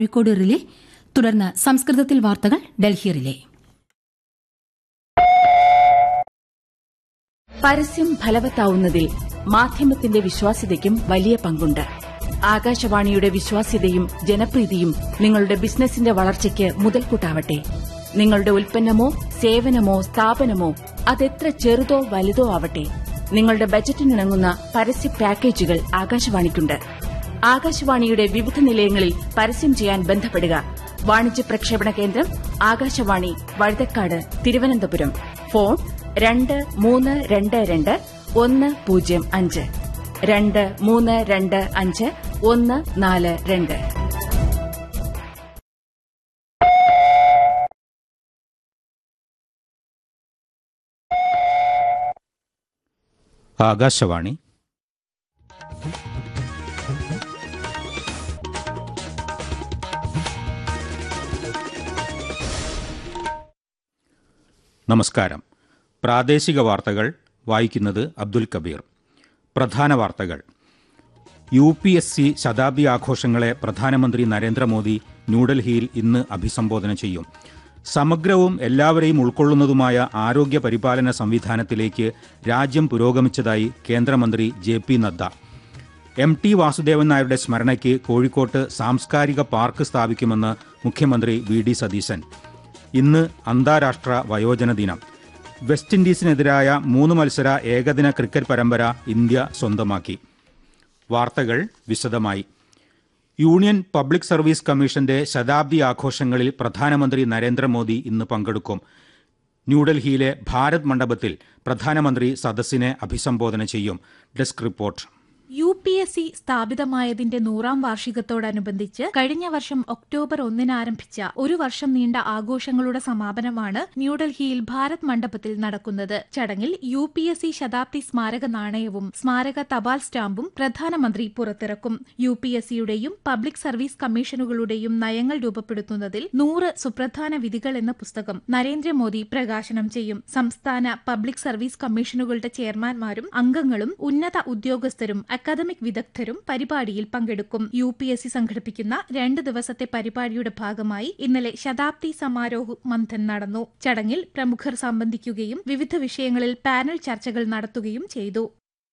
Kozhikode relay തുടർന്ന് സംസ്കൃതത്തിൽ വാർത്തകൾ ഡൽഹി റിലേ പരസ്യം ഫലവത്താവുന്നതിൽ മാധ്യമത്തിന്റെ വിശ്വാസ്യതയ്ക്കും വലിയ പങ്കുണ്ട് ആകാശവാണിയുടെ വിശ്വാസ്യതയും ജനപ്രീതിയും നിങ്ങളുടെ ബിസിനസിന്റെ വളർച്ചയ്ക്ക് മുതൽക്കൂട്ടാവട്ടെ നിങ്ങളുടെ ഉൽപ്പന്നമോ സേവനമോ സ്ഥാപനമോ അതെത്ര ചെറുതോ വലുതോ ആവട്ടെ നിങ്ങളുടെ ബജറ്റിനിണങ്ങുന്ന പരസ്യ പാക്കേജുകൾ ആകാശവാണിക്കുണ്ട് ആകാശവാണിയുടെ വിവിധ നിലയങ്ങളിൽ പരസ്യം ചെയ്യാൻ ബന്ധപ്പെടുക വാണിജ്യ പ്രക്ഷേപണ കേന്ദ്രം ആകാശവാണി വഴുതക്കാട് തിരുവനന്തപുരം ഫോൺ രണ്ട് മൂന്ന് രണ്ട് രണ്ട് ഒന്ന് പൂജ്യം അഞ്ച് രണ്ട് മൂന്ന് രണ്ട് അഞ്ച് ഒന്ന് നാല് രണ്ട് ആകാശവാണി നമസ്കാരം പ്രാദേശിക വാർത്തകൾ വായിക്കുന്നത് അബ്ദുൽ കബീർ പ്രധാന വാർത്തകൾ യു പി എസ് സി ശതാബ്ദി ആഘോഷങ്ങളെ പ്രധാനമന്ത്രി നരേന്ദ്രമോദി ന്യൂഡൽഹിയിൽ ഇന്ന് അഭിസംബോധന ചെയ്യും സമഗ്രവും എല്ലാവരെയും ഉൾക്കൊള്ളുന്നതുമായ ആരോഗ്യ പരിപാലന സംവിധാനത്തിലേക്ക് രാജ്യം പുരോഗമിച്ചതായി കേന്ദ്രമന്ത്രി J P Nadda M T Vasudevan നായരുടെ സ്മരണയ്ക്ക് കോഴിക്കോട്ട് സാംസ്കാരിക പാർക്ക് സ്ഥാപിക്കുമെന്ന് മുഖ്യമന്ത്രി വി ഡി സതീശൻ ഇന്ന് അന്താരാഷ്ട്ര വയോജന ദിനം വെസ്റ്റ് ഇൻഡീസിനെതിരായ മൂന്ന് മത്സര ഏകദിന ക്രിക്കറ്റ് പരമ്പര ഇന്ത്യ സ്വന്തമാക്കി വാർത്തകൾ വിശദമായി യൂണിയൻ പബ്ലിക് സർവീസ് കമ്മീഷന്റെ ശതാബ്ദി ആഘോഷങ്ങളിൽ പ്രധാനമന്ത്രി നരേന്ദ്രമോദി ഇന്ന് പങ്കെടുക്കും ന്യൂഡൽഹിയിലെ ഭാരത് മണ്ഡപത്തിൽ പ്രധാനമന്ത്രി സദസ്സിനെ അഭിസംബോധന ചെയ്യും desk report U P S C സ്ഥാപിതമായതിന്റെ നൂറാം വാർഷികത്തോടനുബന്ധിച്ച് കഴിഞ്ഞ വർഷം ഒക്ടോബർ ഒന്നിന് ആരംഭിച്ച ഒരു വർഷം നീണ്ട ആഘോഷങ്ങളുടെ സമാപനമാണ് ന്യൂഡൽഹിയിൽ ഭാരത് മണ്ഡപത്തിൽ നടക്കുന്നത് ചടങ്ങിൽ യു പി എസ് സി ശതാബ്ദി സ്മാരക നാണയവും സ്മാരക തപാൽ സ്റ്റാമ്പും പ്രധാനമന്ത്രി പുറത്തിറക്കും യു പി എസ് സിയുടെയും പബ്ലിക് സർവീസ് കമ്മീഷനുകളുടെയും നയങ്ങൾ രൂപപ്പെടുത്തുന്നതിൽ നൂറ് സുപ്രധാന വിധികൾ എന്ന പുസ്തകം നരേന്ദ്രമോദി പ്രകാശനം ചെയ്യും സംസ്ഥാന പബ്ലിക് സർവീസ് കമ്മീഷനുകളുടെ ചെയർമാൻമാരും അംഗങ്ങളും ഉന്നത ഉദ്യോഗസ്ഥരും അക്കാദമിക് വിദഗ്ധരും പരിപാടിയിൽ പങ്കെടുക്കും യു പി എസ് സി സംഘടിപ്പിക്കുന്ന രണ്ട് ദിവസത്തെ പരിപാടിയുടെ ഭാഗമായി ഇന്നലെ ശതാബ്ദി സമാരോഹ് മന്ഥൻ നടന്നു ചടങ്ങിൽ പ്രമുഖർ സംബന്ധിക്കുകയും വിവിധ വിഷയങ്ങളിൽ പാനൽ ചർച്ചകൾ നടത്തുകയും ചെയ്തു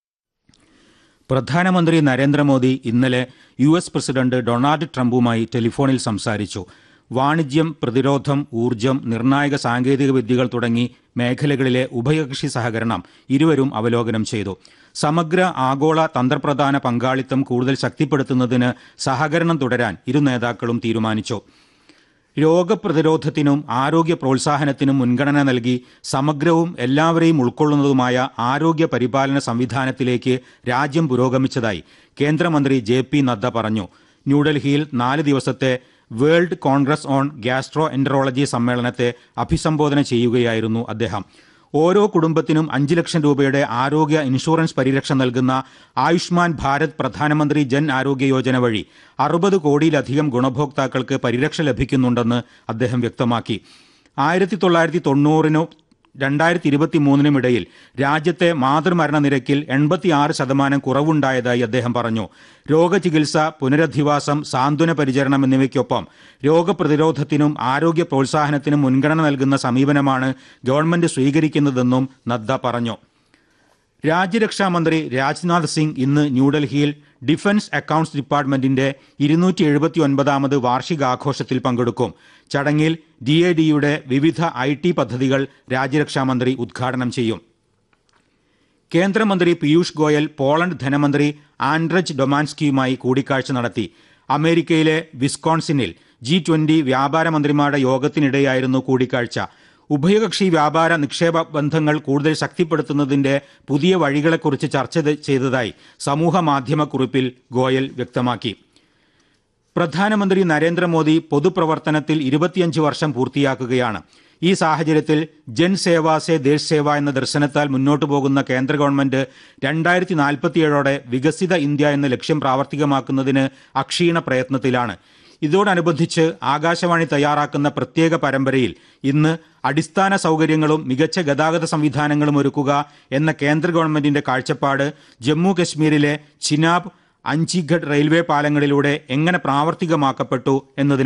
പ്രധാനമന്ത്രി നരേന്ദ്രമോദി ഇന്നലെ യു എസ് പ്രസിഡന്റ് ഡൊണാൾഡ് ട്രംപുമായി ടെലിഫോണിൽ സംസാരിച്ചു വാണിജ്യം പ്രതിരോധം ഊർജ്ജം നിർണായക സാങ്കേതിക വിദ്യകൾ തുടങ്ങി മേഖലകളിലെ ഉഭയകക്ഷി സഹകരണം ഇരുവരും അവലോകനം ചെയ്തു സമഗ്ര ആഗോള തന്ത്രപ്രധാന പങ്കാളിത്തം കൂടുതൽ ശക്തിപ്പെടുത്തുന്നതിന് സഹകരണം തുടരാൻ ഇരു നേതാക്കളും തീരുമാനിച്ചു രോഗപ്രതിരോധത്തിനും ആരോഗ്യ പ്രോത്സാഹനത്തിനും മുൻഗണന നൽകി സമഗ്രവും എല്ലാവരെയും ഉൾക്കൊള്ളുന്നതുമായ ആരോഗ്യ പരിപാലന സംവിധാനത്തിലേക്ക് രാജ്യം പുരോഗമിച്ചതായി കേന്ദ്രമന്ത്രി ജെ പി നദ്ദ പറഞ്ഞു ന്യൂഡൽഹിയിൽ നാല് ദിവസത്തെ world congress on gastroenterology സമ്മേളനത്തെ അഭിസംബോധന ചെയ്യുകയായിരുന്നു അദ്ദേഹം ഓരോ കുടുംബത്തിനും അഞ്ച് ലക്ഷം രൂപയുടെ ആരോഗ്യ ഇൻഷുറൻസ് പരിരക്ഷ നൽകുന്ന ആയുഷ്മാൻ ഭാരത് പ്രധാനമന്ത്രി ജൻ ആരോഗ്യ യോജന വഴി അറുപത് കോടിയിലധികം ഗുണഭോക്താക്കൾക്ക് പരിരക്ഷ ലഭിക്കുന്നുണ്ടെന്ന് അദ്ദേഹം വ്യക്തമാക്കി ആയിരത്തി തൊള്ളായിരത്തി തൊണ്ണൂറിനു രണ്ടായിരത്തി ഇരുപത്തി മൂന്നിനും ഇടയിൽ രാജ്യത്തെ മാതൃമരണ നിരക്കിൽ എൺപത്തിയാറ് ശതമാനം കുറവുണ്ടായതായി അദ്ദേഹം പറഞ്ഞു രോഗചികിത്സ പുനരധിവാസം സാന്ത്വന പരിചരണം എന്നിവയ്ക്കൊപ്പം രോഗപ്രതിരോധത്തിനും ആരോഗ്യ പ്രോത്സാഹനത്തിനും മുൻഗണന നൽകുന്ന സമീപനമാണ് ഗവൺമെന്റ് സ്വീകരിക്കുന്നതെന്നും നദ്ദ പറഞ്ഞു രാജ്യരക്ഷാ മന്ത്രി രാജ്നാഥ് സിംഗ് ഇന്ന് ന്യൂഡൽഹിയിൽ ഡിഫൻസ് അക്കൌണ്ട്സ് ഡിപ്പാർട്ട്മെന്റിന്റെ ഇരുന്നൂറ്റി എഴുപത്തി ഒൻപതാമത് വാർഷികാഘോഷത്തിൽ പങ്കെടുക്കും ചടങ്ങിൽ ഡി എ ഡിയുടെ വിവിധ ഐ ടി പദ്ധതികൾ രാജ്യരക്ഷാമന്ത്രി ഉദ്ഘാടനം ചെയ്യും കേന്ദ്രമന്ത്രി പീയൂഷ് ഗോയൽ പോളണ്ട് ധനമന്ത്രി ആൻഡ്രജ് ഡൊമാൻസ്കിയുമായി കൂടിക്കാഴ്ച നടത്തി അമേരിക്കയിലെ വിസ്കോൺസിനിൽ ജി ട്വന്റി വ്യാപാര മന്ത്രിമാരുടെ യോഗത്തിനിടെയായിരുന്നു കൂടിക്കാഴ്ച ഉഭയകക്ഷി വ്യാപാര നിക്ഷേപ ബന്ധങ്ങൾ കൂടുതൽ ശക്തിപ്പെടുത്തുന്നതിന്റെ പുതിയ വഴികളെക്കുറിച്ച് ചർച്ച ചെയ്തതായി സമൂഹ മാധ്യമക്കുറിപ്പിൽ ഗോയൽ വ്യക്തമാക്കി പ്രധാനമന്ത്രി നരേന്ദ്രമോദി പൊതുപ്രവർത്തനത്തിൽ ഇരുപത്തിയഞ്ച് വർഷം പൂർത്തിയാക്കുകയാണ് ഈ സാഹചര്യത്തിൽ ജൻ സേവ സേ ദേശ് സേവ എന്ന ദർശനത്താൽ മുന്നോട്ടു പോകുന്ന കേന്ദ്ര ഗവൺമെന്റ് രണ്ടായിരത്തി നാൽപ്പത്തിയേഴോടെ വികസിത ഇന്ത്യ എന്ന ലക്ഷ്യം പ്രാവർത്തികമാക്കുന്നതിന് അക്ഷീണ പ്രയത്നത്തിലാണ് ഇതോടനുബന്ധിച്ച് ആകാശവാണി തയ്യാറാക്കുന്ന പ്രത്യേക പരമ്പരയിൽ ഇന്ന് അടിസ്ഥാന സൗകര്യങ്ങളും മികച്ച ഗതാഗത സംവിധാനങ്ങളും ഒരുക്കുക എന്ന കേന്ദ്ര ഗവൺമെന്റിന്റെ കാഴ്ചപ്പാട് ജമ്മു കശ്മീരിലെ ചിനാബ് അഞ്ചിഘഡ് റെയിൽവേ പാലങ്ങളിലൂടെ എങ്ങനെ പ്രാവർത്തികമാക്കപ്പെട്ടു എന്നതിനെ